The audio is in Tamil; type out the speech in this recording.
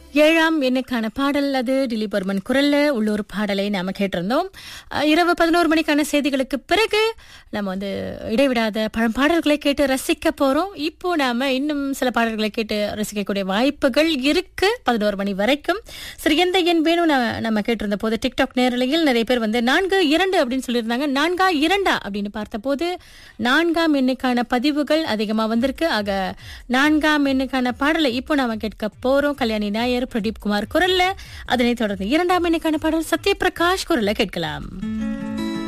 ஏழாம் எண்ணுக்கான பாடல் அது திலீப் வர்மன் குரல்ல உள்ளூர் பாடலை நாம கேட்டிருந்தோம் அஹ், இரவு பதினோரு மணிக்கான செய்திகளுக்கு பிறகு நம்ம வந்து இடைவிடாத பழம்பாடல்களை கேட்டு ரசிக்க போறோம் இப்போ நாம இன்னும் சில பாடல்களை கேட்டு ரசிக்கக்கூடிய வாய்ப்புகள் இருக்கு பதினோரு மணி வரைக்கும் சரி எந்த எண் வேணும் ந- நம்ம கேட்டிருந்த போது டிக்டாக் நேரலையில் நிறைய பேர் வந்து நான்கு இரண்டு அப்படின்னு சொல்லியிருந்தாங்க நான்கா இரண்டா அப்படின்னு பார்த்தபோது நான்காம் எண்ணுக்கான பதிவுகள் அதிகமா வந்திருக்கு ஆக நான்காம் எண்ணுக்கான பாடலை இப்போ நாம கேட்க போறோம் கல்யாணி நாயர் பிரதீப் குமார் குரல்ல அதனைத் தொடர்ந்து இரண்டாம் எண்ணுக்கான பாடல் சத்யபிரகாஷ் குரல்ல கேட்கலாம்